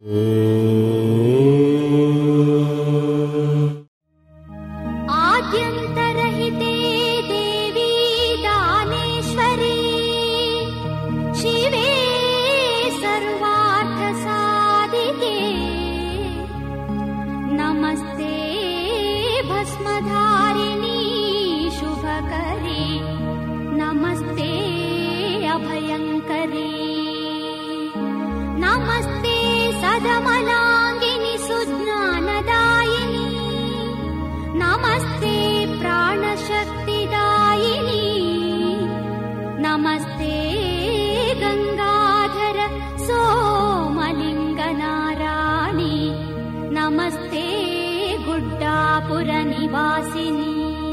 आद्यन्तरहिते देवी दानेश्वरी शिवे सर्वार्थसाधिके नमस्ते भस्मधारिणी शुभकरी नमस्ते अभयङ्करी नमस्ते सदमलाङ्गिनि सुज्ञानदायिनी नमस्ते प्राणशक्तिदायिनी नमस्ते गङ्गाधर सोमलिङ्गनाराणि नमस्ते गुड्डापुरनिवासिनी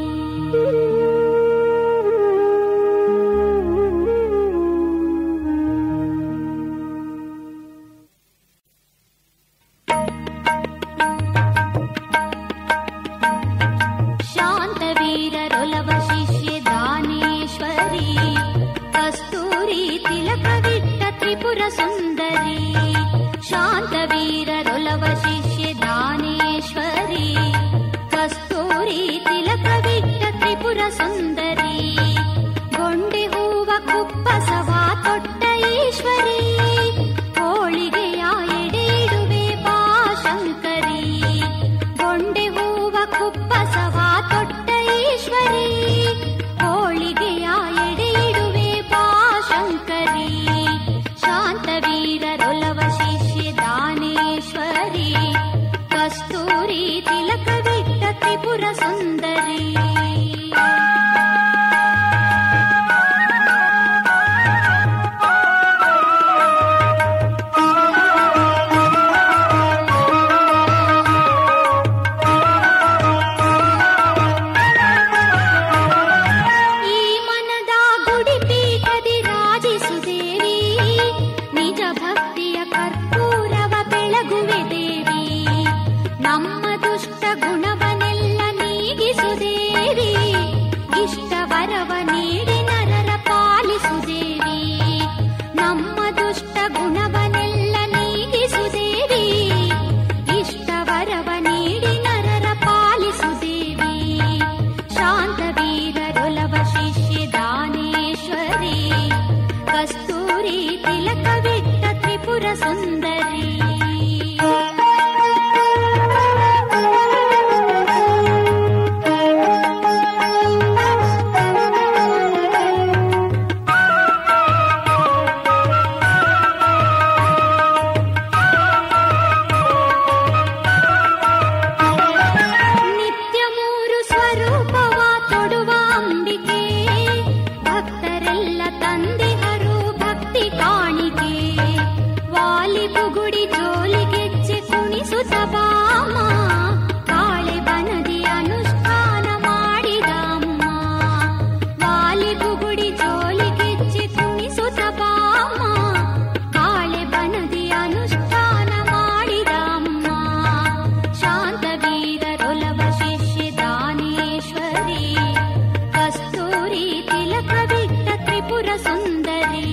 शान्तवीररुलव शिष्ये दानेश्वरी कस्तूरी तिलकविट्ट त्रिपुरसुन्दरी शान्तवीररुलव शिष्ये दानेश्वरी कस्तूरी तिलकविट्ट त्रिपुरसुन्दरी ಗೊಂಡೆ ಹೂವ ಕುಪ್ಪಸವ ತೊಟ್ಟ ಈಶ್ವರಿ ಹೋಳಿಗೆಯ ಎಡೆ ಇಡುವೆ ಬಾ ಶಂಕರಿ ಗೊಂಡೆ ಹೂವ ಕುಪ್ಪಸವ ತೊಟ್ಟ ಈಶ್ವರಿ ಹೋಳಿಗೆಯ ಎಡೆ ಇಡುವೆ ಬಾ ಶಂಕರಿ ಶಾಂತವೀರರೊಲವ ಶಿಷ್ಯ ದಾನೇಶ್ವರಿ ಕಸ್ತೂರಿ ತಿಲಕವಿಟ್ಟ ತ್ರಿಪುರ ಸುಂದರಿ ಈ ಮನದ ಗುಡಿ ಪೀಠದಿ ರಾಜಿಸುದೇವಿ ನಿಜ ಭಕ್ತಿಯ ಕರ್ಪೂರವ ಬೆಳಗುವೆ ದೇವಿ ನಮ್ಮ ದುಷ್ಟ ಗುಣವನೆಲ್ಲ ನೀಗಿಸುದೇವಿ ಇಷ್ಟ ವರವ ನೀಡಿ ನರರ ಪಾಲಿಸುದೇವಿ ನಮ್ಮ ದುಷ್ಟ ಗುಣವನೆಲ್ಲ ನೀಗಿಸುದೇವಿ ಇಷ್ಟ ವರವ ನೀಡಿ ನರರ ಪಾಲಿಸುದೇವಿ ಶಾಂತವೀರರೊಲವ ಶಿಷ್ಯ ದಾನೇಶ್ವರಿ ಕಸ್ತೂರಿ ತಿಲಕವಿಟ್ಟ ತ್ರಿಪುರ ಸುಂದರಿ ನಿತ್ಯ ಮೂರು ಸ್ವರೂಪವ ತೊಡುವ ಅಂಬಿಕೆ ಭಕ್ತರೆಲ್ಲ ತಂದೆಹರು ಭಕ್ತಿ ಕಾಣಿಕೆ ವಾಲಿ ಬುಗುಡಿ ಜೋಲಿಗೆಚ್ಚೆ ಕುಣಿಸುತ್ತ ಬಾಮ ಕಾಳೆ ಬನದಿ ಅನುಷ್ಠಾನ ಮಾಡಿದ ಅಮ್ಮ ವಾಲಿ ಬುಗುಡಿ ಜೋಲಿಗೆಚ್ಚೆ ಕುಣಿಸುತ್ತ ಬಾಮ ಕಾಳೆ ಬನದಿ ಅನುಷ್ಠಾನ ಮಾಡಿದ ಅಮ್ಮ ಶಾಂತವೀರರೊಲವ ಶಿಷ್ಯ ದಾನೇಶ್ವರಿ ಕಸ್ತೂರಿ ತಿಲಕವಿಟ್ಟ ತ್ರಿಪುರ ಸುಂದರಿ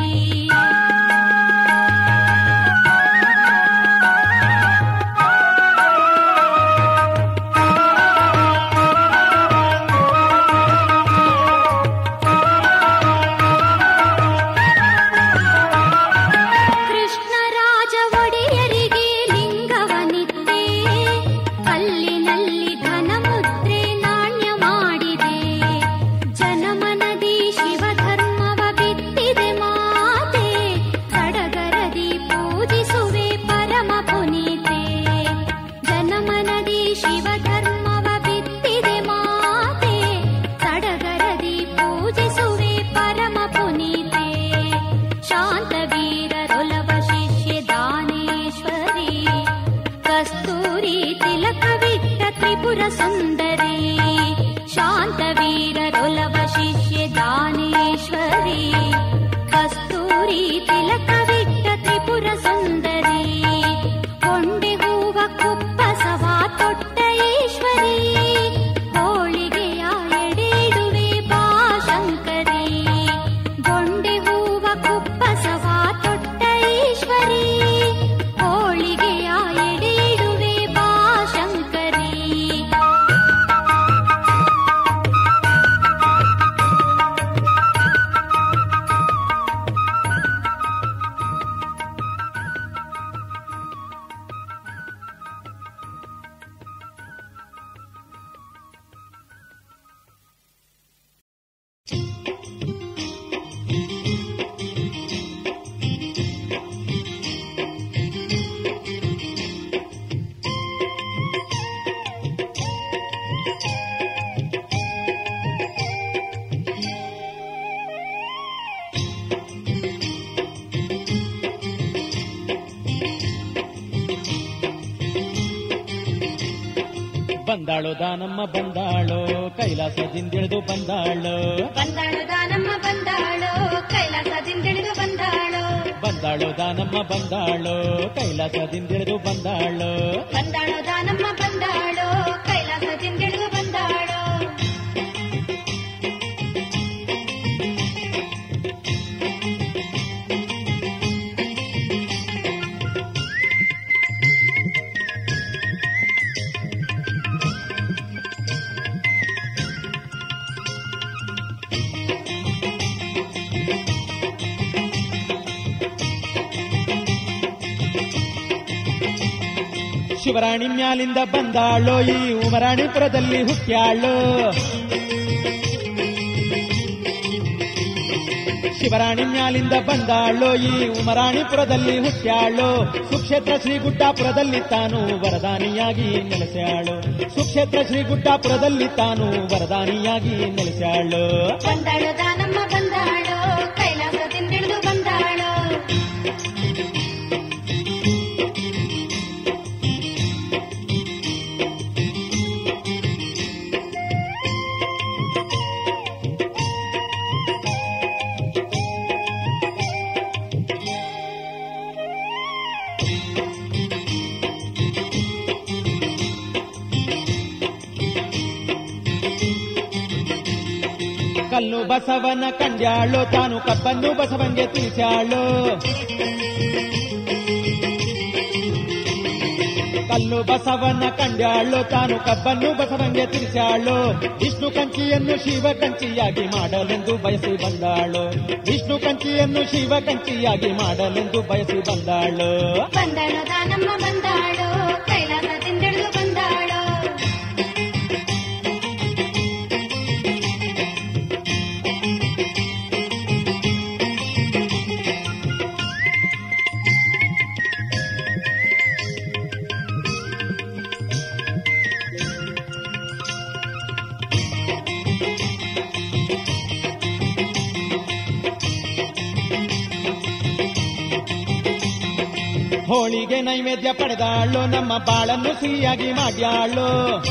ಕೃಷ್ಣರಾಜ ಒಡೆಯರಿಗೆ ಲಿಂಗವನಿತ್ತೆ ಕಲ್ಲಿನಲ್ಲಿ ಘನಮುದ್ರೆ ನಾಣ್ಯ ಮಾಡಿದೆ ಜನಮನದಿ ಶಿವಧರ್ಮವ ಬಿತ್ತಿದೆ ಮಾತೆ ಸಡಗರದಿ ಪೂಜಿಸುವೆ ಪರಮ ಪುನೀತೆ ಜನಮನದಿ ಶಿವಧರ್ಮವ ಬಿತ್ತಿದೆ ಮಾತೆ ಸಡಗರದಿ ಪೂಜಿಸುವೆ ಪರಮ ಪುನೀತೆ ಶಾಂತವೀರರೊಲವ ಶಿಷ್ಯ ದಾನೇಶ್ವರಿ ಕಸ್ತೂರಿ ತಿಲಕವಿಟ್ಟ ತ್ರಿಪುರ ಸುಂದರಿ ಶಾಂತವೀರರೊಲವ ಶಿಷ್ಯ ದಾನೇಶ್ವರಿ ಕಸ್ತೂರಿ ತಿಲಕವಿಟ್ಟ ತ್ರಿಪುರ ಸುಂದರಿ ಕೊಂಡೆ ಹೂವ ಕುಪ್ಪಸವ ತೊಟ್ಟ ಈಶ್ವರಿ ಹೋಳಿಗೆಯ ಎಡೆ ಇಡುವೆ ಬಾ ಶಂಕರಿ ಗೊಂಡೆ ಹೂವ ಕುಪ್ಪಸವ ತೊಟ್ಟ ಈಶ್ವರಿ ಹೋಳಿಗೆ ಬಂದಾಳು ದಾನಮ್ಮ ಬಂದಾಳು ಕೈಲಾಸದಿಂದಿಳಿದು ಬಂದಾಳು ಬಂದಾಳು ದಾನಮ್ಮ ಬಂದಾಳು ಕೈಲಾಸದಿಂದಿಳಿದು ಬಂದಾಳು ಬಂದಾಳು ದಾನಮ್ಮ ಬಂದಾಳು ಕೈಲಾಸದಿಂದಿಳಿದು ಬಂದಾಳು ಬಂದಾಳು ದಾನಮ್ಮ ಬಂದಾಳು ಕೈಲಾಸದಿಂದಿಳಿದು ಬಂದಾಳು ಶಿವರಾಣಿ ಮ್ಯಾಲಿಂದ ಬಂದಾಳು ಈ ಉಮರಾಣಿಪುರದಲ್ಲಿ ಹುಟ್ಟ್ಯಾಳು ಶಿವರಾಣಿ ಮ್ಯಾಲಿಂದ ಬಂದಾಳು ಈ ಉಮರಾಣಿಪುರದಲ್ಲಿ ಹುಟ್ಟ್ಯಾಳು ಸುಕ್ಷೇತ್ರ ಶ್ರೀ ಗುಡ್ಡಾಪುರದಲ್ಲಿ ತಾನು ವರದಾನಿಯಾಗಿ ನೆಲೆಸ್ಯಾಳು ಸುಕ್ಷೇತ್ರ ಶ್ರೀ ಗುಡ್ಡಾಪುರದಲ್ಲಿ ತಾನು ವರದಾನಿಯಾಗಿ ನೆಲೆಸ್ಯಾಳು ಬಂದಾಳು ದಾನಮ್ಮ ಬಂದಾಳು ಕೈಲಾಸದಿಂದಿಳಿದು ಬಂದಾಳು ಕಲ್ಲು ಬಸವನ ಕಂಡ್ಯಾಳು ತಾನು ಕಬ್ಬನ್ನು ಬಸವಂಗೆ ತಿಳಿಸ್ಯಾಳು ಕಲ್ಲು ಬಸವನ ಕಂಡ್ಯಾಳು ತಾನು ಕಬ್ಬನ್ನು ಬಸವಂಗೆ ತಿಳಿಸ್ಯಾಳು ವಿಷ್ಣು ಕಂಚಿಯನ್ನು ಶಿವ ಕಂಚಿಯಾಗಿ ಮಾಡಲೆಂದು ಬಯಸಿ ಬಂದಾಳು ವಿಷ್ಣು ಕಂಚಿಯನ್ನು ಶಿವ ಕಂಚಿಯಾಗಿ ಮಾಡಲೆಂದು ಬಯಸಿ ಬಂದಾಳು ಬಂದಾಳು ದಾನಮ್ಮ ಬಂದಾಳು ಕೈಲಾಸದಿಂದಿಳಿದು ಬಂದಾಳು ಹೋಳಿಗೆ ನೈವೇದ್ಯ ಪಡೆದಾಳು ನಮ್ಮ ಬಾಳನ್ನು ಸಿಹಿಯಾಗಿ ಮಾಡ್ಯಾಳು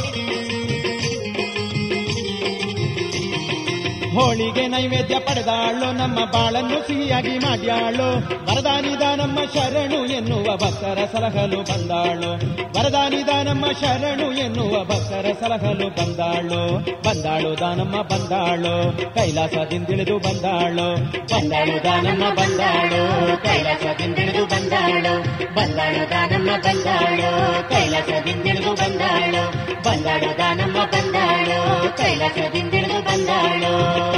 ಹೋಳಿಗೆ ನೈವೇದ್ಯ ಪಡೆದಾಳು ನಮ್ಮ ಬಾಳನ್ನು ಸಿಹಿಯಾಗಿ ಮಾಡ್ಯಾಳು ವರದಾನಿದ ನಮ್ಮ ಶರಣು ಎನ್ನುವ ಭಕ್ತರ ಸಲಹಲು ಬಂದಾಳು ವರದಾನಿದ ನಮ್ಮ ಶರಣು ಎನ್ನುವ ಭಕ್ತರ ಸಲಹಲು ಬಂದಾಳು ಬಂದಾಳು ದಾನಮ್ಮ ಬಂದಾಳು ಕೈಲಾಸದಿಂದಿಳಿದು ಬಂದಾಳು ಬಂದಾಳು ದಾನಮ್ಮ ಬಂದಾಳು ಕೈಲಾಸದಿಂದಿಳಿದು ಬಂದಾಳು ಬಂದಾಳು ದಾನಮ್ಮ ಬಂದಾಳು ಕೈಲಾಸದಿಂದಿಳಿದು ಬಂದಾಳು ಬಂದಾಳು ದಾನಮ್ಮ ಬಂದಾಳು ಕೈಲಾಸದಿಂದಿಳಿದು ಬಂದಾಳು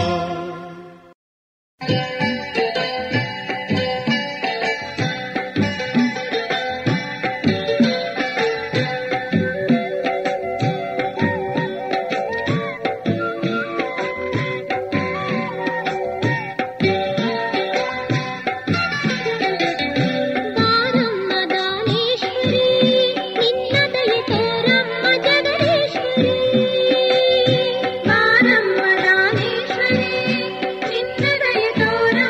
ಬಾರಮ್ಮ ದಾನೇಶ್ವರಿ ನಿನ್ನ ದಯೆ ತೋರಮ್ಮ ಜಗದೀಶ್ವರಿ ಬಾರಮ್ಮ ದಾನೇಶ್ವರಿ ನಿನ್ನ ದಯೆ ತೋರ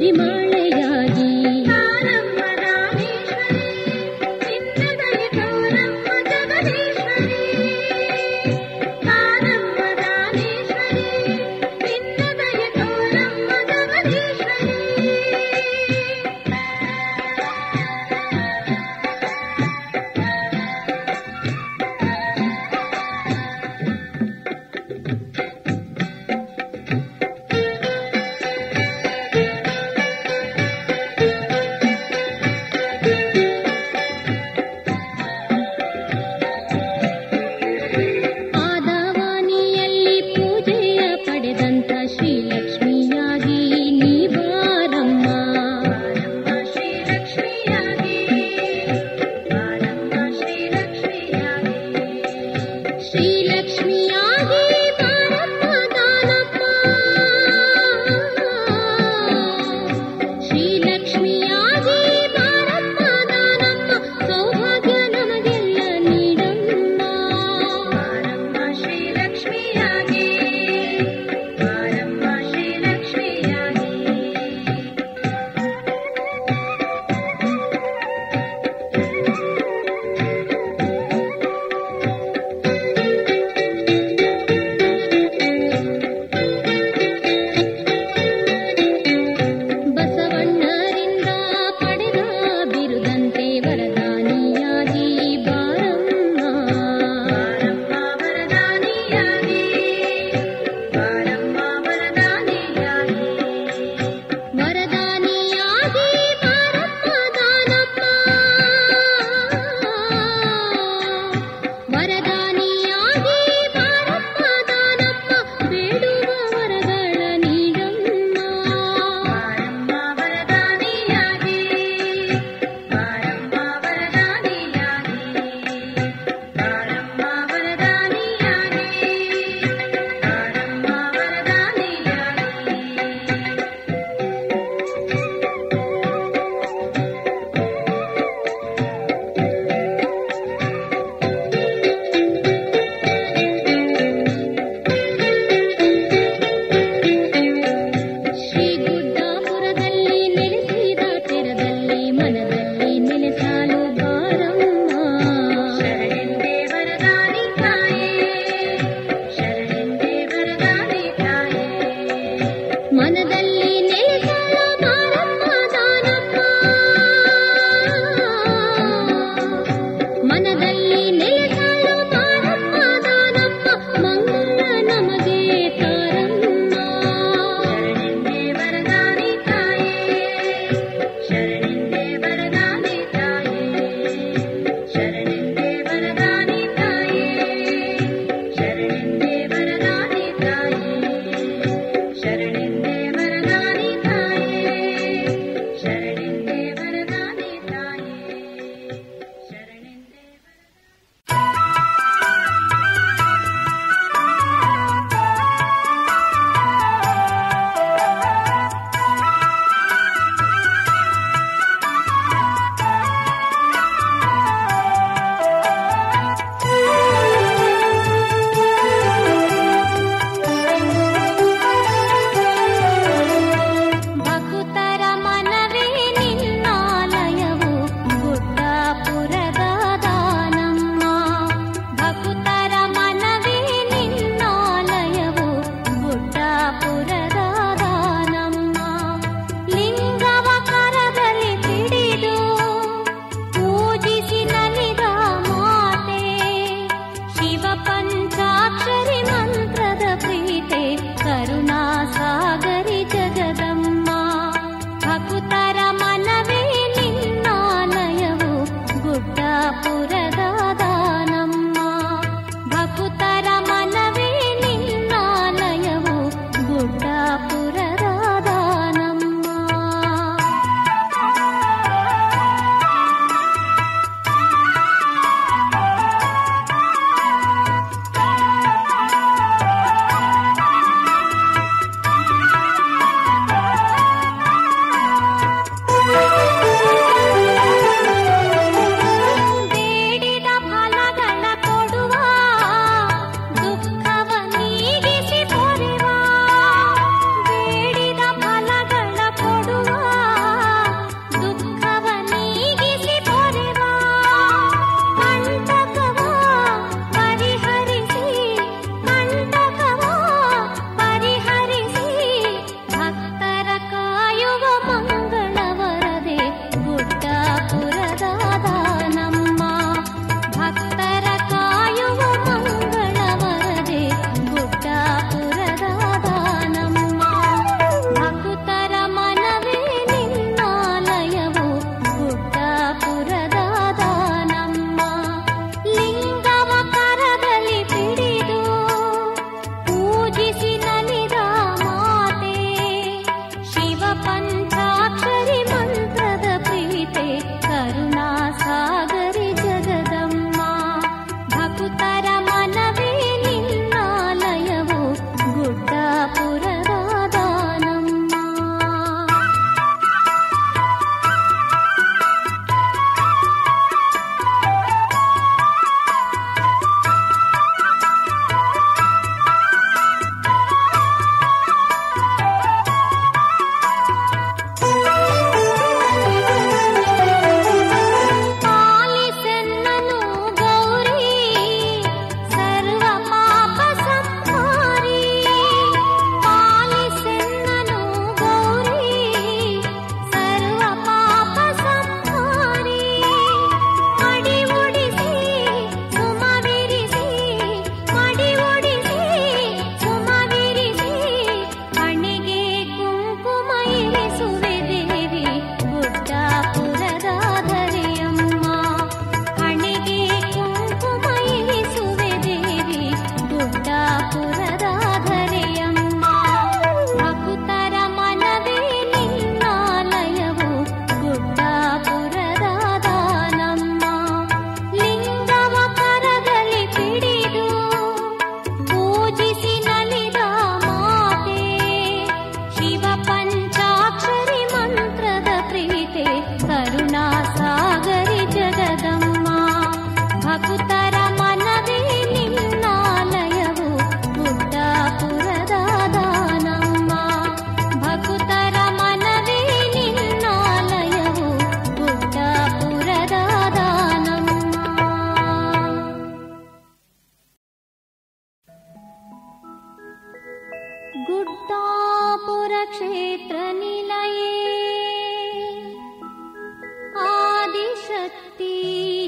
ಪರಿಮಾಳೆಯಾಗಿ ದಾನಮ್ಮ ದಾನೇಶ್ವರಿ ಚಿನ್ನದಲ್ಲಿ ತೋರಮ್ಮ ಜಗದೀಶ್ವರಿ ದಾನಮ್ಮ ದಾನೇಶ್ವರಿ ಚಿನ್ನದಲ್ಲಿ ತೋರಮ್ಮ ಜಗದೀಶ್ವರಿ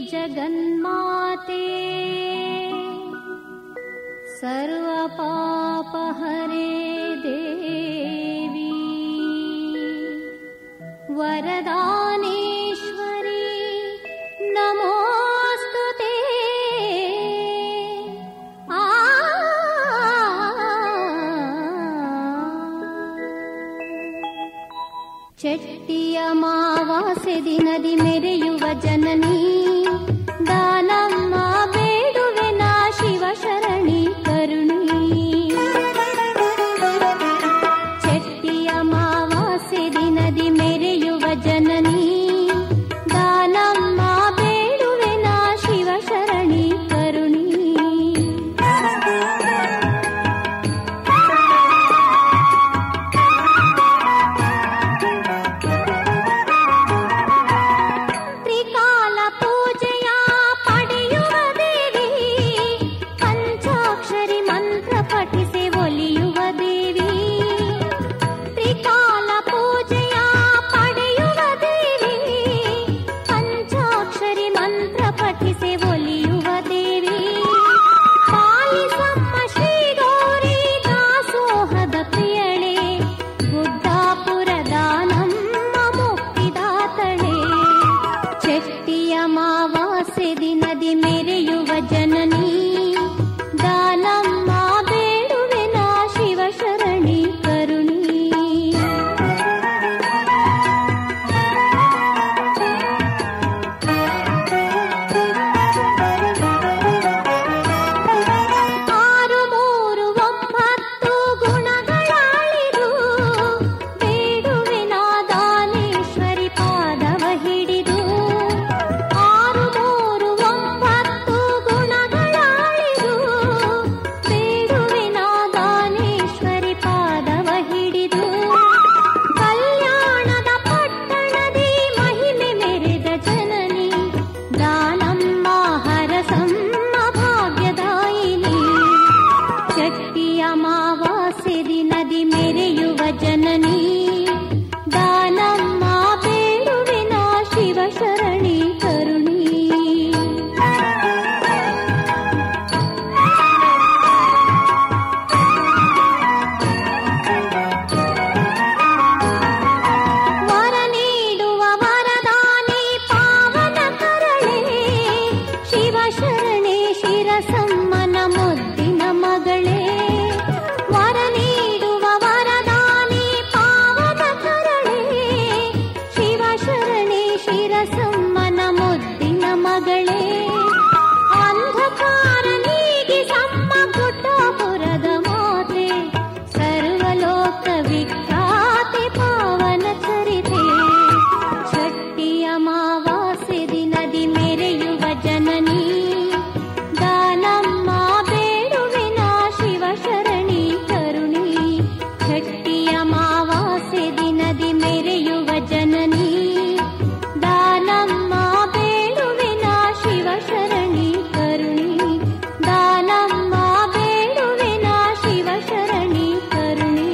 जगन्माते सर्वपापहरे देवी वरदानेश्वरी नमोऽस्तु ते आ ಚಟ್ಟಿಯ ಮಾವಾಸೆ ದಿನದಿ ಮೆರೆಯುವ ಜನನಿ ದಾನಮ್ಮ ಬೇಡುವೆ ನಾ ಶಿವ ಶರಣಿ ಕರುಣಿ ಚಟ್ಟಿಯ ಮಾವಾಸೆ ದಿನದಿ ಮೆರೆಯುವ ಜನನಿ ದಾನಮ್ಮ ಬೇಡುವೆ ನಾ ಶಿವ ಶರಣಿ ಕರುಣಿ ತ್ರಿಕಾಲ ಪೂಜೆಯ ಪಡೆಯುವ ದೇವಿ ಪಂಚಾಕ್ಷರಿ ಮಂತ್ರ ಪಠಿಸಿ ಒಲಿಯುವ ದೇವಿ ತ್ರಿಕಾಲ ಪೂಜೆಯ ಪಡೆಯುವ ದೇವಿ ಪಂಚಾಕ್ಷರಿ ಮಂತ್ರ ಪಠಿಸಿ ಒಲಿಯುವ ದೇವಿ ಪಾಲಿಸಮ್ಮ ಶ್ರೀ ಗೌರಿ ದಾಸೋಹದ ಪ್ರಿಯಳೆ ಗುಡ್ಡಾಪುರದ ನಮ್ಮ ಮುಕ್ತಿದಾತಳೆ ಚೆಟ್ಟಿಯ ಮಾವಾಸೆ ದಿನದಿ ಮೆರೆಯುವ ಜನನಿ ದಾನಮ್ಮ ಬೇಡುವೆ ನಾ ಶಿವ ಶರಣಿ ಕರುಣಿ ಆರು ಮೂರು ಒಂಬತ್ತು ಗುಣಗಳಾಳಿದು ಬೇಡುವೆ ನಾ ದಾನೇಶ್ವರಿ ಪಾದವ ಹಿಡಿದು ಆರು ಮೂರು ಒಂಬತ್ತು ಗುಣಗಳಾಳಿದು ಬೇಡುವೆ ನಾ ದಾನೇಶ್ವರಿ ಪಾದವ ಹಿಡಿದು ಕಲ್ಯಾಣದ ಪಟ್ಟಣದಿ ಮಹಿಮೆ ಮೆರೆದ ಜನನಿ ದಾನಮ್ಮ ಹರಸಮ್ಮ ಭಾಗ್ಯದಾಯಿನಿ ಚಟ್ಟಿಯ ಮಾವಾಸೆ ದಿನದಿ ಮೆರೆಯುವ ಜನನಿ ದಾನಮ್ಮ ಬೇಡುವೆ ನಾ ಶಿವ ಶರಣಿ ಕರುಣಿ ವರ ನೀಡುವ ವರದಾನಿ ಪಾವನ ಕರಳೆ ಶಿವ ಶರಣೆ ಶಿರಸಮ್ಮನ ಮುದ್ದಿನ ಮಗಳೇ ವರ ನೀಡುವ ವರದಾನಿ ಪಾವನ ಕರಳೆ ಶಿವ ಶರಣೆ ಶಿರಸಮ್ಮನ ಮುದ್ದಿನ ಮಗಳೇ ಅಂಧಕಾರ ನೀಗಿ ಸಮ್ಮ ಗುಡ್ಡಾಪುರದ ಮಾತೆ ಸರ್ವಲೋಕ ವಿಖ್ಯಾತಿ ಪಾವನ ಚರಿತೆ ಶಕ್ತಿಯ ಮಾವಾಸೆ ದಿನದಿ ಮೆರೆಯುವ ಜನನಿ ದಾನಮ್ಮ ಬೇಡುವೆ ನಾ ಶಿವ ಶರಣಿ ಕರುಣಿ ಶಕ್ತಿಯ ಮಾವಾಸೆ ದಿನದಿ ಮೆರೆಯುವ ಜನನಿ ದಾನಮ್ಮ ಬೇಡುವೆ ನಾ ಶಿವ ಶರಣಿ ಕರುಣಿ ದಾನಮ್ಮ ಬೇಡುವೆ ನಾ ಶಿವ ಶರಣಿ ಕರುಣಿ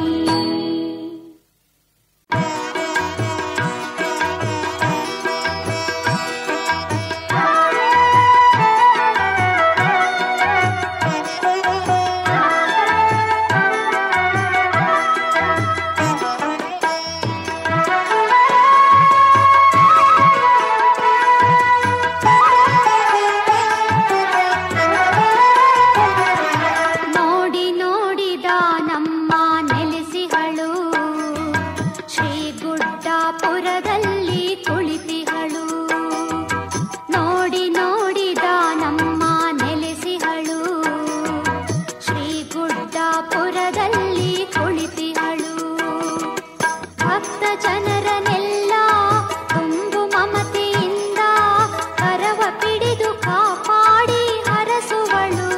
ನೋಡಿ ನೋಡಿದ ನಮ್ಮ ನೆಲೆಸಿಹಳು ಶ್ರೀ ಗುಡ್ಡಾಪುರದಲ್ಲಿ ಕುಳಿತಿಹಳು ನೋಡಿ ನೋಡಿದ ನಮ್ಮ ನೆಲೆಸಿಹಳು ಶ್ರೀ ಗುಡ್ಡಾಪುರದಲ್ಲಿ ಕುಳಿತಿಹಳು ಭಕ್ತ ಜನರನ್ನೆಲ್ಲ ತುಂಬು ಮಮತೆಯಿಂದ ಕರವ ಪಿಡಿದು ಕಾಪಾಡಿ ಹರಸುವಳು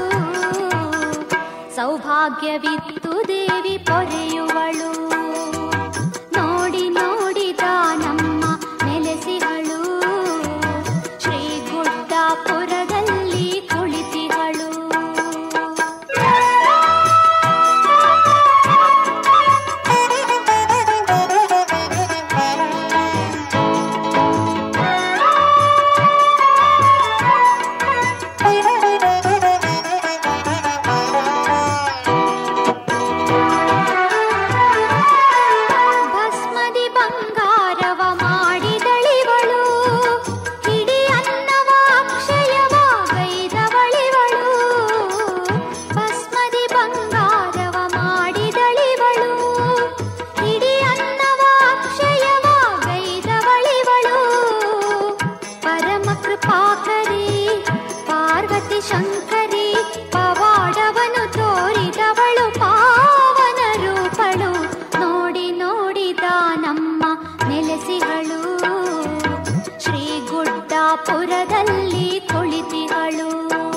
ಸೌಭಾಗ್ಯವಿತ್ತು ದೇವಿ ಪೊರೆಯುವಳು ನೋಡಿ ನೋಡಿದ ನಮ್ಮ ನೆಲೆಸಿಹಳು ಶ್ರೀ ಗುಡ್ಡಾಪುರದಲ್ಲಿ ಕುಳಿತಿಹಳು ಗುಡ್ಡಾಪುರದಲ್ಲಿ ಕುಳಿತಿಹಳು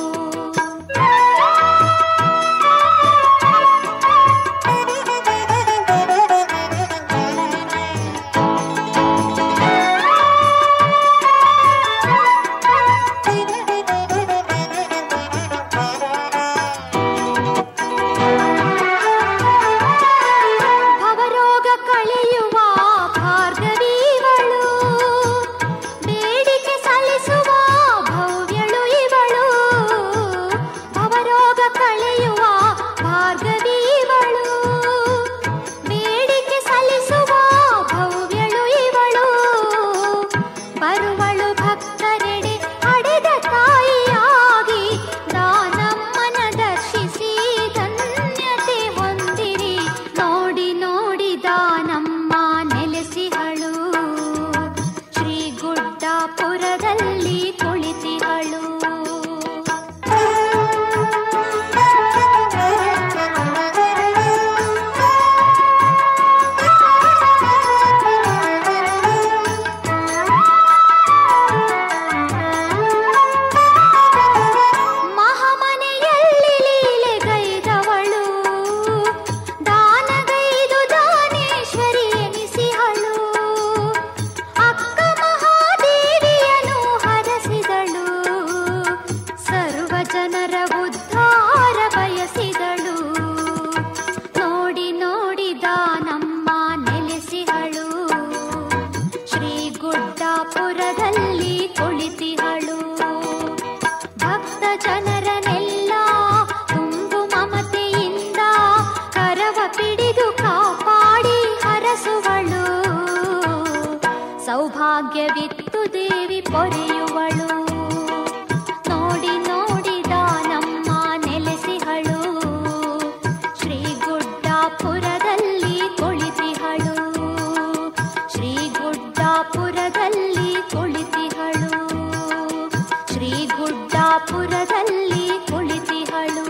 ಭವರೋಗ ಕಳೆಯುವ ಭಾರ್ಗವೀವಳು ಬೇಡಿಕೆ ಸಲ್ಲಿಸುವ ಭವ್ಯಳು ಇವಳು ಭವರೋಗ ಕಳೆಯುವ ಭಾರ್ಗವೀವಳು ಬೇಡಿಕೆ ಸಲ್ಲಿಸುವ ಭವ್ಯಳು ಇವಳು ಬರುವಳು ಭಕ್ತರೆಡೆ ಅಡೆದ ತಾಯಿಯಾಗಿ ದಾನಮ್ಮನ ದರ್ಶಿಸಿ ಧನ್ಯತೆ ಹೊಂದಿರಿ ನೋಡಿ ನೋಡಿ ದಾನಮ್ಮ ನೆಲೆಸಿಹಳು ಶ್ರೀ ಗುಡ್ಡಾಪುರದಲ್ಲಿ ಕುಳಿತಿಹಳು ಮಹಾಮನೆಯಲ್ಲಿ ಲೀಲೆಗೈದವಳು ದಾನಗೈದು ದಾನೇಶ್ವರಿ ಎನಿಸಿಹಳು ಅಕ್ಕ ಮಹಾದೇವಿಯನು ಹರಸಿದಳು ಸರ್ವ ಜನರ ಉದ್ಧಾರ ಬಯಸಿದಳು ನೋಡಿ ನೋಡಿ ದಾನಮ್ಮ ನೆಲೆಸಿಹಳು ಶ್ರೀ ಗುಡ್ಡಾಪುರದಲ್ಲಿ ಕುಳಿತಿಹಳು ಭಕ್ತ ಜನರನ್ನೆಲ್ಲ ತುಂಬು ಮಮತೆಯಿಂದ ಕರವ ಪಿಡಿದು ಕಾಪಾಡಿ ಹರಸುವಳು ಸೌಭಾಗ್ಯವಿತ್ತು ದೇವಿ ಪೊರೆಯುವಳು ನೋಡಿ ನೋಡಿ ದಾನಮ್ಮ ನೆಲೆಸಿಹಳು ಶ್ರೀ ಗುಡ್ಡಾಪುರದಲ್ಲಿ ಕುಳಿತಿಹಳು ಶ್ರೀ ಗುಡ್ಡಾಪುರದಲ್ಲಿ ಕುಳಿತಿಹಳು ಶ್ರೀ ಗುಡ್ಡಾಪುರದಲ್ಲಿ ಕುಳಿತಿಹಳು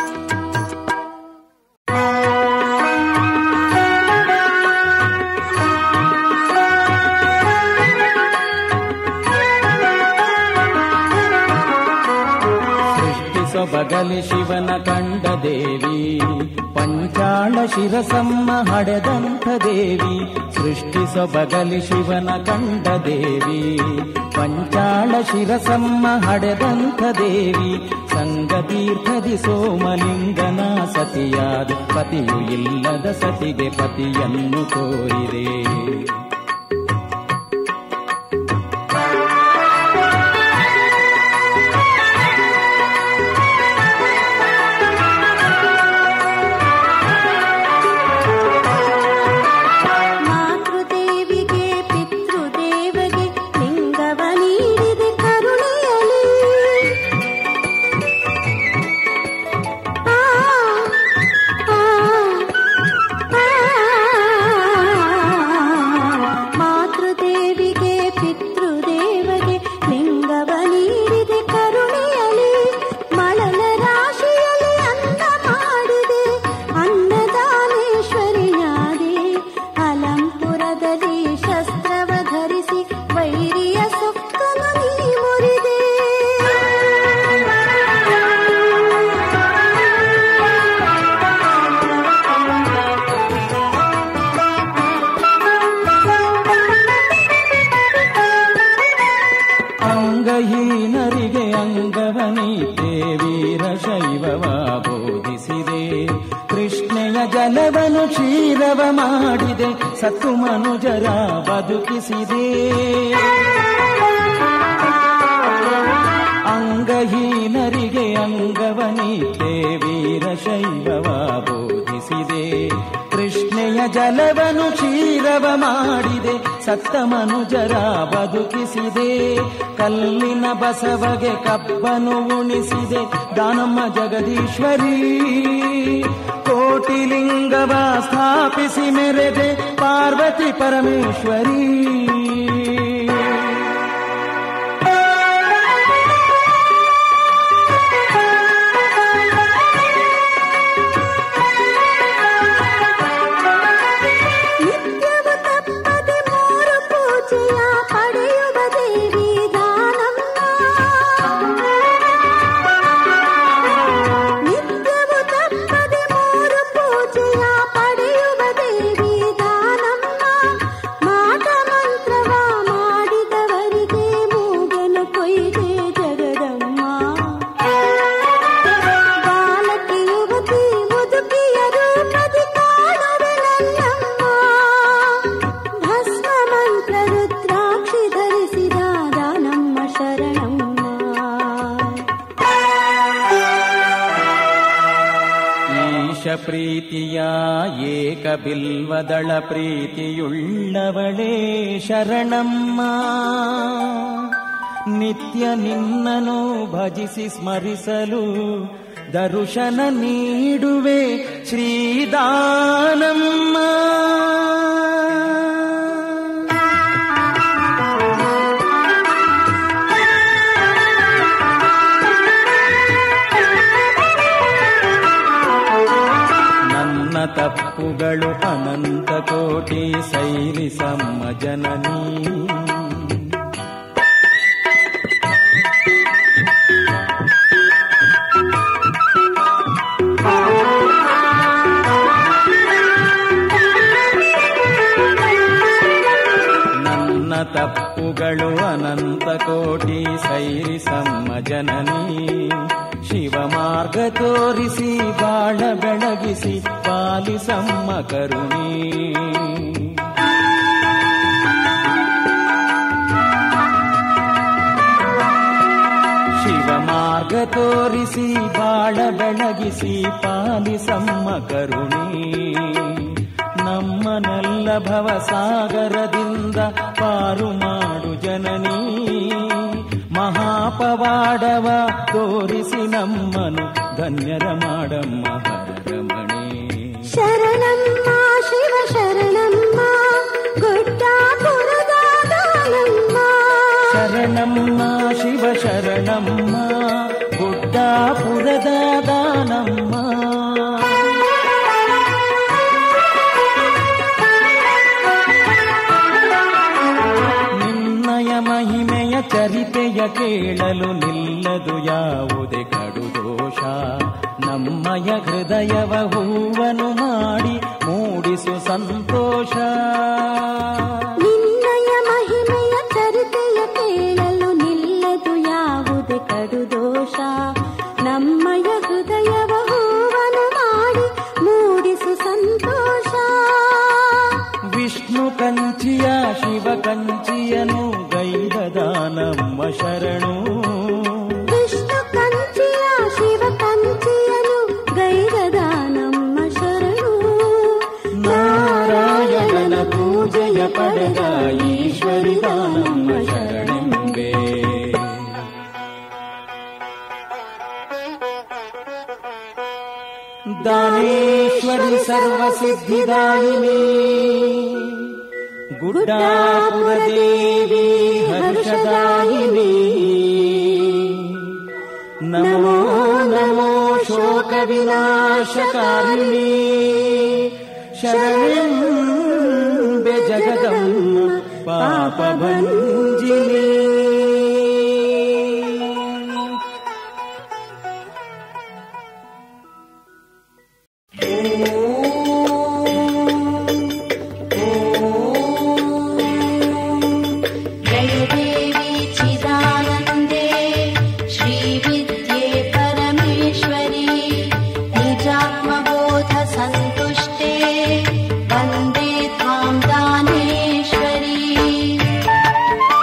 ಸೃಷ್ಟಿಸೊಬಗಲಿ ಶಿವನ ಕಂಡ ದೇವಿ ಪಂಚಾಳ ಶಿರಸಮ್ಮ ಹಡೆದಂಥ ದೇವಿ ಸೃಷ್ಟಿಸೊಬಗಲಿ ಶಿವನ ಕಂಡ ದೇವಿ ಪಂಚಾಳ ಶಿರಸಮ್ಮ ಹಡೆದಂಥ ದೇವಿ ಸಂಗತೀರ್ಥದಿ ಸೋಮಲಿಂಗನ ಸತಿಯಾದ ಪತಿಯು ಇಲ್ಲದ ಸತಿಗೆ ಪತಿಯನ್ನು ತೋರಿದೆ ಮಾತೃದೇವಿಗೆ ಪಿತೃದೇವಗೆ ಲಿಂಗವ ನೀಡಿದೆ ಕರುಣೆಯಲಿ ಆ, ಆ, ಆ. ಮಾತೃದೇವಿಗೆ ಪಿತೃದೇವಗೆ ಲಿಂಗವ ನೀಡಿದೆ ಕರುಣೆಯಲಿ ಮಳಲ ರಾಶಿಯಲ್ಲಿ ಅನ್ನ ಮಾಡಿದೆ ಅನ್ನದಾನೇಶ್ವರಿಯಾದೆ ಅಲಂಪುರದಲ್ಲಿ ಶಸ್ತ್ರವ ಧರಿಸಿ ವೈರಿಯ ಸೊಕ್ಕನು ನೀ ಮುರಿದೆ ಅಂಗಹೀನರಿಗೆ ಅಂಗವನೀತೆ ವೀರ ಶೈವವ ಬೋಧಿಸಿದೆ ಕೃಷ್ಣೆಯ ಜಲವನು ಕ್ಷೀರವ ಮಾಡಿದೆ ಸತ್ತು ಮನುಜರ ಬದುಕಿಸಿದೆ ಅಂಗಹೀನರಿಗೆ ಅಂಗವನೀತೆ ವೀರ ಶೈವವ ಬೋಧಿಸಿದೆ ಕೃಷ್ಣೆಯ ಜಲವನು ಕ್ಷೀರವ ಮಾಡಿದೆ ಸತ್ತ ಮನುಜರ ಬದುಕಿಸಿದೆ ಕಲ್ಲಿನ ಬಸವಗೆ ಕಬ್ಬನು ಉಣಿಸಿದೆ ದಾನಮ್ಮ ಜಗದೀಶ್ವರಿ ಕೋಟಿಲಿಂಗವ ಸ್ಥಾಪಿಸಿ ಮೆರೆದೆ ಪಾರ್ವತಿ ಪರಮೇಶ್ವರಿ ನಿತ್ಯವು ತಪ್ಪದೆ ಮೂರು ಪೂಜೆಯ ಪಡೆಯುವ ದೇವಿ ದಾನಮ್ಮ ಚಕ್ರರುದ್ರಾಕ್ಷಿ ಧರಿಸಿದ ದಾನಮ್ಮ ಶರಣಮ್ಮ ಈಶ ಪ್ರೀತಿಯ ಏಕ ಬಿಲ್ವದಳ ಪ್ರೀತಿಯುಳ್ಳವಳೇ ಶರಣಮ್ಮ ನಿತ್ಯ ನಿನ್ನನು ಭಜಿಸಿ ಸ್ಮರಿಸಲು ದರುಶನ ನೀಡುವೆ ಶ್ರೀದಾನಮ್ಮ ನನ್ನ ತಪ್ಪುಗಳು ಅನಂತ ಕೋಟಿ ಸೈರಿಸಮ್ಮ ಜನನೀ ನನ್ನ ತಪ್ಪುಗಳು ಅನಂತ ಕೋಟಿ ಸೈರಿಸಮ್ಮ ಜನನೀ ಶಿವ ಮಾರ್ಗ ತೋರಿಸಿ ಬಾಳ ಬೆಳಗಿಸಿ ಪಾಲಿಸಮ್ಮ ಕರುಣಿ ಶಿವ ಮಾರ್ಗ ತೋರಿಸಿ ಬಾಳ ಬೆಳಗಿಸಿ ಪಾಲಿಸಮ್ಮ ಕರುಣಿ ನಮ್ಮನೆಲ್ಲ ಭವಸಾಗರದಿಂದ ಪಾರು ಮಾಡು ಜನನೀ ಮಹಾಪವಾಡವ ತೋರಿಸಿ ನಮ್ಮನು ಧನ್ಯರ ಮಾಡಮ್ಮ ಹರರಮಣಿ ಶರಣಮ್ಮ ಶಿವ ಶರಣಮ್ಮ ಗುಡ್ಡಾಪುರದ ದಾನಮ್ಮ ಶರಣಮ್ಮ ಶಿವ ಶರಣಮ್ಮ ಗುಡ್ಡಾಪುರದ ದಾನಮ್ಮ ನಿನ್ನಯ ಮಹಿಮೆಯ ಚರಿತೆಯ ಕೇಳಲು ನಿಲ್ಲದು ಯಾವುದೇ ಕಡು ದೋಷ ನಮ್ಮಯ ಹೃದಯವ ಹೂವನು ಮಾಡಿ ಮೂಡಿಸು ಸಂತೋಷ ನಿನ್ನಯ ಮಹಿಮೆಯ ಚರಿತೆಯ ಕೇಳಲು ನಿಲ್ಲದು ಯಾವುದೇ ಕಡು ದೋಷ ನಮ್ಮಯ ಹೃದಯವ ಹೂವನು ಮಾಡಿ ಮೂಡಿಸು ಸಂತೋಷ ವಿಷ್ಣು ಕಂಚಿಯ ಶಿವ ಕಂಚಿಯನು ಗೈದ ನಮ್ಮ ಶರಣು ವಿಷ್ಣು ಕಂಚಿಯ ಶಿವ ಕಂಚಿಯನು ಗೈರದ ನಮ್ಮ ಶರಣು ನಾರಾಯಣನ ಪೂಜೆಯ ಪಡೆದ ಈಶ್ವರಿದ ನಮ್ಮ ಶರಣೆಂಬೆ ದಾನೇಶ್ವರಿ ಸರ್ವಸಿದ್ಧಿದಾಯಿನಿ ಗುಡ್ಡಾಪುರ ದೇವಿ ಹರ್ಷದಾಯಿನಿ ನಮೋ ನಮೋ ಶೋಕ ವಿನಾಶಕಾರಿಣಿ ಶರಣೆಂಬೆ ಜಗದಮ್ಮ ಪಾಪ ಭಂಜಿನಿ जय देवी चिदानन्दे श्रीविद्ये परमेश्वरी निजात्मबोध सन्तुष्टे वन्दे त्वां दानेश्वरी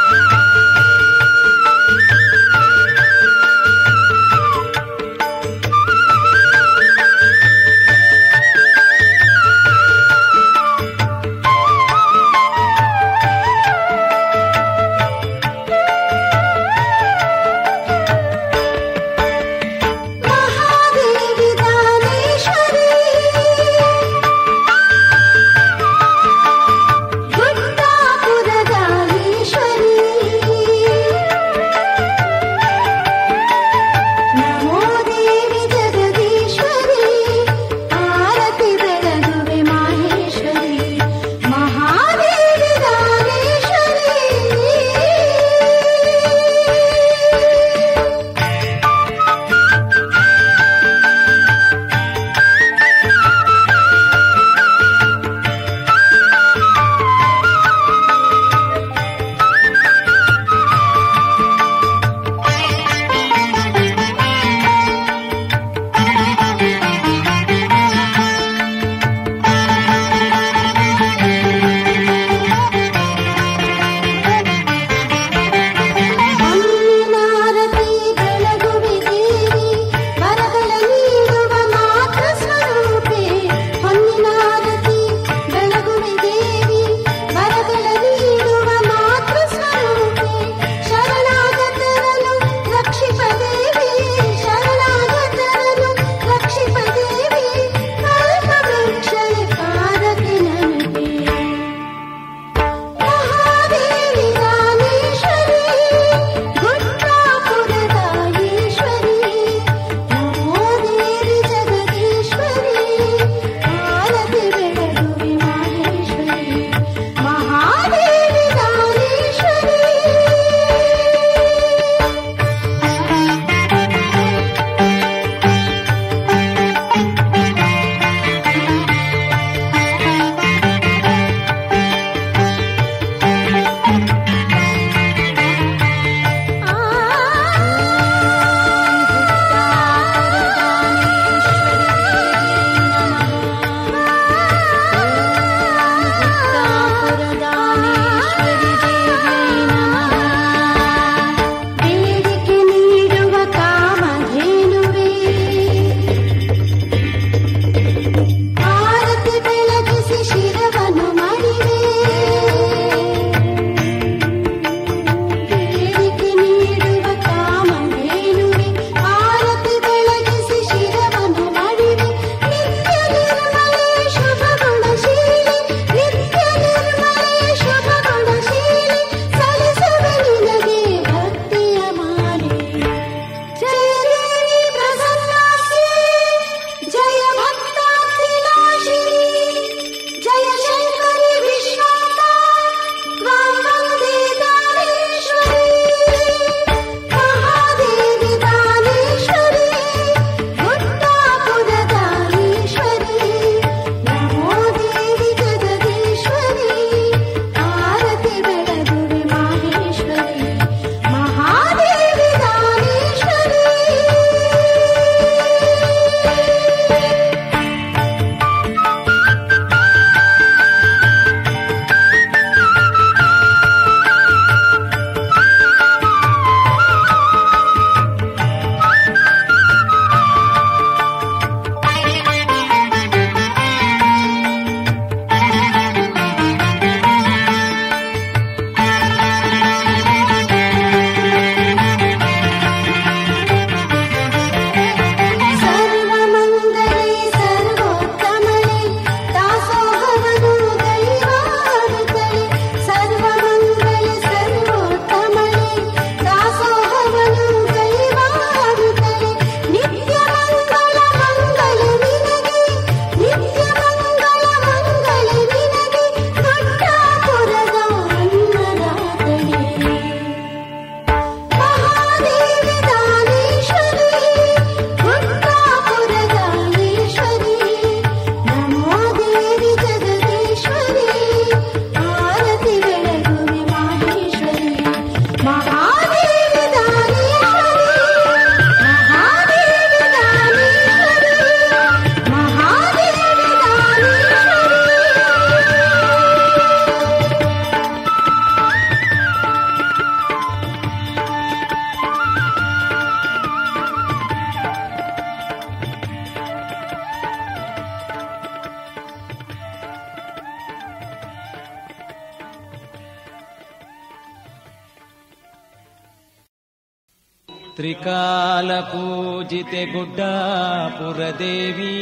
त्रिकालपूजिते गुड्डापुरदेवी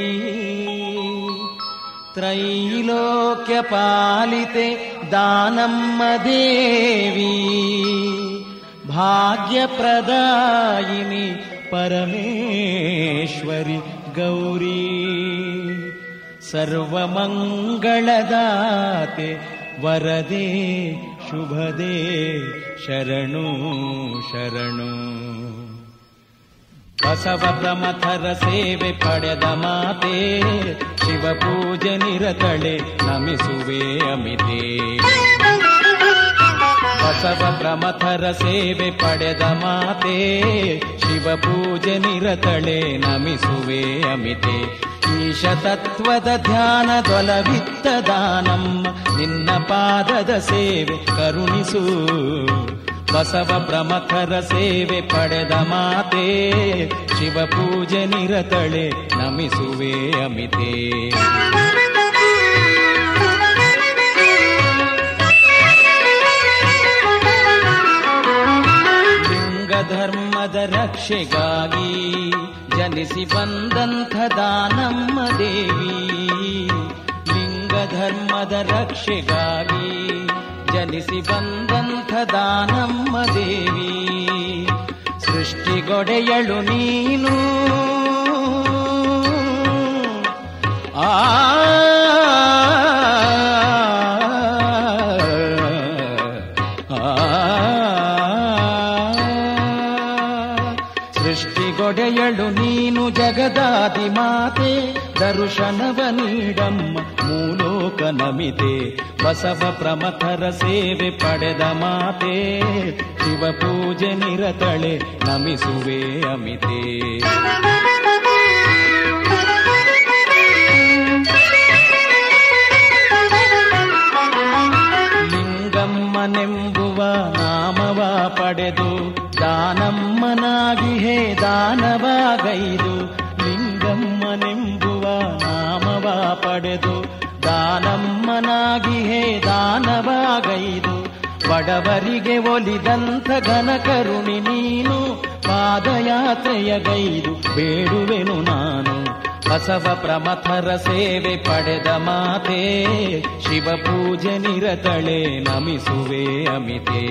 त्रैलोक्यपालिते दानम्म देवी भाग्यप्रदायिनि परमेश्वरि गौरी सर्वमङ्गलदाते वरदे शुभदे शरणु शरणु ಬಸವ ಪ್ರಮಥರ ಸೇವೆ ಪಡೆದ ಮಾತೆ ಶಿವ ಪೂಜೆ ನಿರತಳೆ ನಮಿಸುವೆ ಅಮಿತೆ ಬಸವ ಪ್ರಮಥರ ಸೇವೆ ಪಡೆದ ಮಾತೆ ಶಿವ ಪೂಜೆ ನಿರತಳೆ ನಮಿಸುವೆ ಅಮಿತೆ ಈಶ ತತ್ವದ ಧ್ಯಾನದೊಲವಿತ್ತ ದಾನಮ್ಮ ನಿನ್ನ ಪಾದದ ಸೇವೆ ಕರುಣಿಸು ಬಸವ ಪ್ರಮಥರ ಸೇವೆ ಪಡೆದ ಮಾತೆ ಶಿವ ಪೂಜೆ ನಿರತಳೆ ನಮಿಸುವೆ ಅಮಿತೆ ಲಿಂಗ ಧರ್ಮದ ರಕ್ಷೆಗಾಗಿ ಜನಿಸಿ ಬಂದಂಥ ದಾನಮ್ಮ ದೇವಿ ಲಿಂಗ ಧರ್ಮದ ರಕ್ಷೆಗಾಗಿ ಜನಿಸಿ ಬಂದಂಥ ದಾನಮ್ಮ ದೇವಿ ಸೃಷ್ಟಿಗೊಡೆಯಳು ನೀನು ಆ ಸೃಷ್ಟಿಗೊಡೆಯಳು ನೀನು ಜಗದಾದಿ ಮಾತೆ ದರ್ಶನವ ನೀಡಮ್ಮ ಮೂಲೋಕ ನಮಿತೆ ಬಸವ ಪ್ರಮಥರ ಸೇವೆ ಪಡೆದ ಮಾತೆ ಶಿವ ಪೂಜೆ ನಿರತಳೆ ನಮಿಸುವೆ ಅಮಿತೆ ಲಿಂಗಮ್ಮನೆಂಬುವ ನಾಮವ ಪಡೆದು ದಾನಮ್ಮನಾಗಿ ಹೇ ದಾನವಾಗೈದು ಲಿಂಗಮ್ಮನೆಂಬುವ ನಾಮವ ಪಡೆದು ದಾನಮ್ಮನಾಗಿ ಹೇ ದಾನವಾಗೈದು ಬಡವರಿಗೆ ಒಲಿದಂಥ ಘನ ಕರುಣಿ ನೀನು ಪಾದಯಾತ್ರೆಯಗೈದು ಬೇಡುವೆನು ನಾನು ಬಸವ ಪ್ರಮಥರ ಸೇವೆ ಪಡೆದ ಮಾತೆ ಶಿವ ಪೂಜೆ ನಿರತಳೆ ನಮಿಸುವೆ ಅಮಿತೆ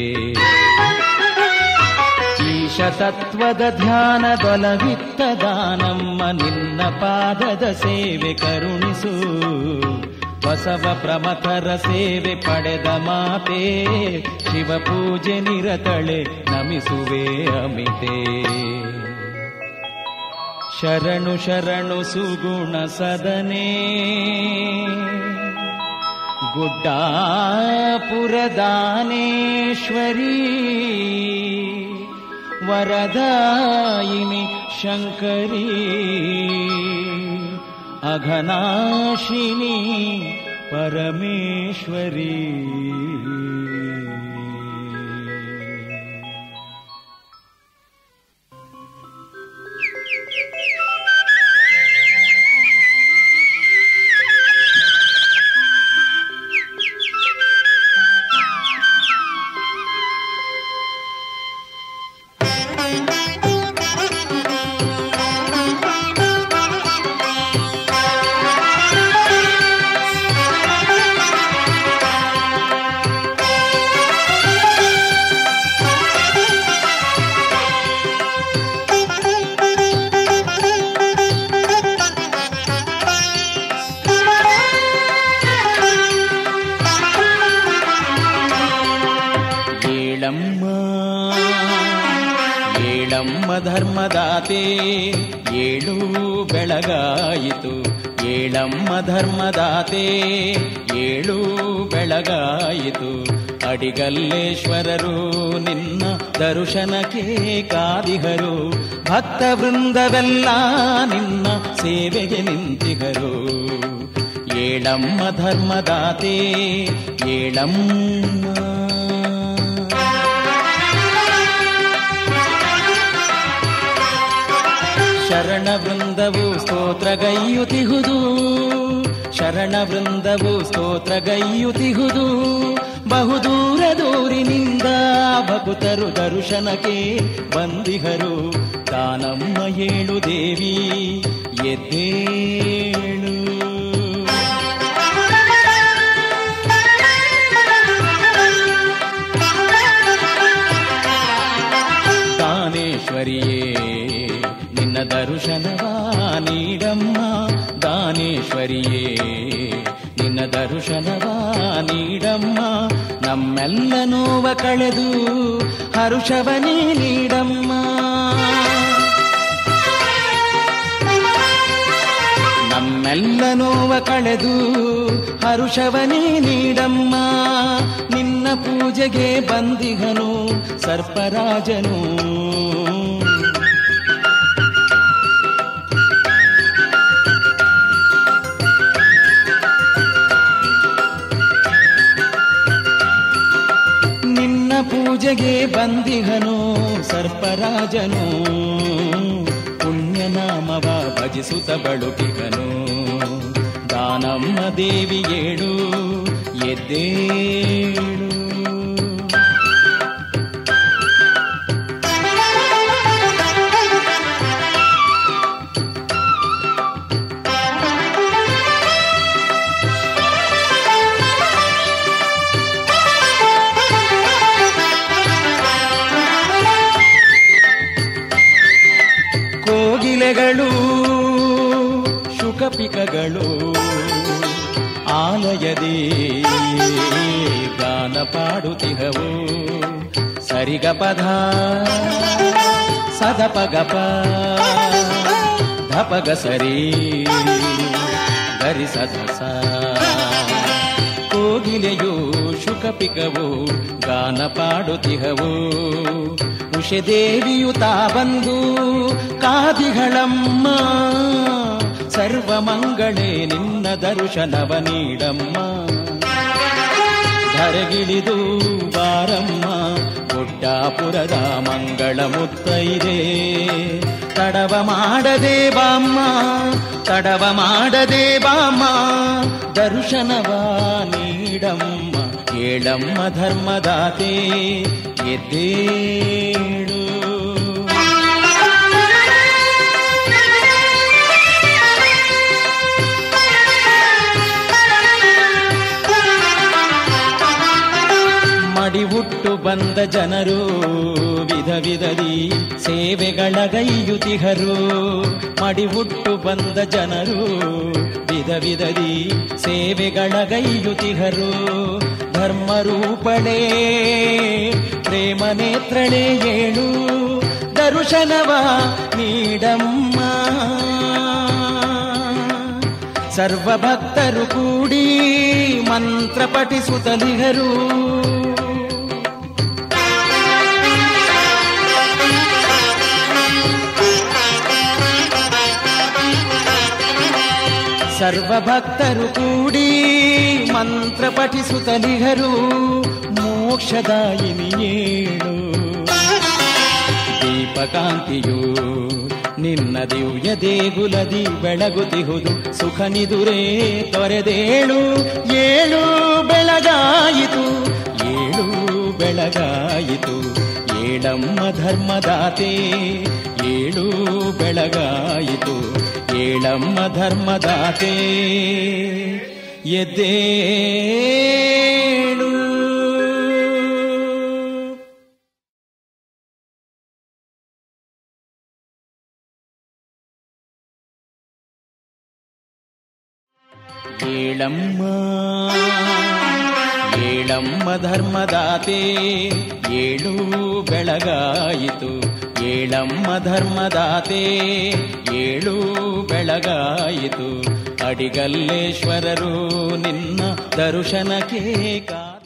ಈಶ ತತ್ವದ ಧ್ಯಾನದೊಲವಿತ್ತ ದಾನಮ್ಮ ನಿನ್ನ ಪಾದದ ಸೇವೆ ಕರುಣಿಸು ಬಸವ ಪ್ರಮಥರ ಸೇವೆ ಪಡೆದ ಮಾತೆ ಶಿವ ಪೂಜೆ ನಿರತಳೆ ನಮಿಸುವೆ ಅಮಿತೆ ಶರಣು ಶರಣು ಸುಗುಣ ಸದನೆ ಗುಡ್ಡಾಪುರದಾನೇಶ್ವರಿ ವರದಾಯಿನಿ ಶಂಕರಿ ಅಘನಾಶಿನಿ ಪರಮೇಶ್ವರಿ ಏಳಮ್ಮ ಏಳಮ್ಮ ಧರ್ಮದಾತೆ ಏಳು ಬೆಳಗಾಯಿತು ಏಳಮ್ಮ ಧರ್ಮದಾತೆ ಏಳು ಬೆಳಗಾಯಿತು ಅಡಿಗಲ್ಲೇಶ್ವರರು ನಿನ್ನ ದರ್ಶನಕ್ಕೆ ಕಾದಿಹರು ಭಕ್ತ ವೃಂದವೆಲ್ಲ ನಿನ್ನ ಸೇವೆಗೆ ನಿಂತಿಹರು ಏಳಮ್ಮ ಧರ್ಮದಾತೆ ಏಳಮ್ಮ ಶರಣ ವೃಂದವು ಸ್ತೋತ್ರಗೈಯುತಿಹುದು ಶರಣ ವೃಂದವು ಸ್ತೋತ್ರಗೈಯುತಿಹುದು ಬಹುದೂರ ದೂರಿನಿಂದ ಭಕುತರು ದರ್ಶನಕ್ಕೆ ಬಂದಿಹರು ದಾನಮ್ಮ ಏಳು ದೇವಿ ಎದ್ದೇಳು ದಾನೇಶ್ವರಿಯೇ ನಿನ್ನ ದರ್ಶನವ ನೀಡಮ್ಮ ದಾನೇಶ್ವರಿಯೇ ನಿನ್ನ ದರ್ಶನವ ನೀಡಮ್ಮ ನಮ್ಮೆಲ್ಲ ನೋವ ಕಳೆದು ಹರುಷವನೇ ನೀಡಮ್ಮ ನಮ್ಮೆಲ್ಲ ನೋವ ಕಳೆದು ಹರುಷವನೇ ನೀಡಮ್ಮ ನಿನ್ನ ಪೂಜೆಗೆ ಬಂದಿಗನು ಸರ್ಪರಾಜನು ನಿನ್ನ ಪೂಜೆಗೆ ಬಂದಿಗನು ಸರ್ಪರಾಜನು ಪುಣ್ಯನಾಮವ ಭಜಿಸುತ್ತ ಬಳುಕಿಗನು ದಾನಮ್ಮ ದೇವಿ ಏಳು ಎದ್ದೇಳು ಕೋಗಿಲೆಗಳು ಶುಕಪಿಕಗಳು ಆಲಯದಿ ಗಾನ ಪಾಡುತ್ತಿಹವು ಸರಿಗಪಧ ಸದಪಗಪ ಧಪಗ ಸರಿ ಗರಿ ಸದಸ ಕೋಗಿಲೆಯು ಶುಕಪಿಕವು ಗಾನ ಪಾಡುತ್ತಿಹವು ಉಷದೇವಿಯು ತಾ ಬಂದು ಕಾದಿಗಳಮ್ಮ ಸರ್ವಮಂಗಳೇ ನಿನ್ನ ದರ್ಶನವ ನೀಡಮ್ಮ ಧರೆಗಿಳಿದು ಬಾರಮ್ಮ ಗುಡ್ಡಾಪುರದ ಮಂಗಳ ಮುತ್ತೈದೆ ತಡವ ಮಾಡದೆ ಬಾಮ್ಮ ತಡವ ಮಾಡದೆ ಬಾಮ್ಮ ದರ್ಶನವ ನೀಡಮ್ಮ ಏಳಮ್ಮ ಧರ್ಮದಾತೆ ಎದ್ದೇಳು ಮಡಿವುಟ್ಟು ಬಂದ ಜನರು ವಿಧ ವಿಧದಿ ಸೇವೆಗಳಗೈಯುತಿಹರು ಮಡಿವುಟ್ಟು ಬಂದ ಜನರು ವಿಧ ವಿಧದಿ ಸೇವೆಗಳಗೈಯುತಿಹರು ಧರ್ಮರೂಪಣೆ ಪ್ರೇಮ ನೇತ್ರಳೆ ಏಳು ದರ್ಶನವ ನೀಡಮ್ಮ ಸರ್ವಭಕ್ತರು ಕೂಡಿ ಮಂತ್ರ ಪಠಿಸುತ್ತಲಿಗರು ಸರ್ವಭಕ್ತರು ಕೂಡಿ ಮಂತ್ರ ಪಠಿಸುತ್ತಲಿಗರು ಮೋಕ್ಷದಾಯಿನಿ ಏಳು ದೀಪಕಾಂತಿಯು ನಿನ್ನ ದಿವ್ಯ ದೇಗುಲದಿ ಬೆಳಗುತ್ತಿಹುದು ಸುಖ ನಿದುರೇ ತೊರೆದೇಳು ಏಳು ಬೆಳಗಾಯಿತು ಏಳು ಬೆಳಗಾಯಿತು ಏಳಮ್ಮ ಧರ್ಮದಾತೆ ಏಳು ಬೆಳಗಾಯಿತು ಏಳಮ್ಮ ಧರ್ಮದಾತೆ ಎದ್ದೇಳು ಏಳಮ್ಮ ಏಳಮ್ಮ ಧರ್ಮದಾತೆ ಏಳು ಬೆಳಗಾಯಿತು ಏಳಮ್ಮ ಧರ್ಮದಾತೆ ಏಳು ಬೆಳಗಾಯಿತು ಅಡಿಗಲ್ಲೇಶ್ವರರು ನಿನ್ನ ದರ್ಶನಕ್ಕೆ ಕಾದ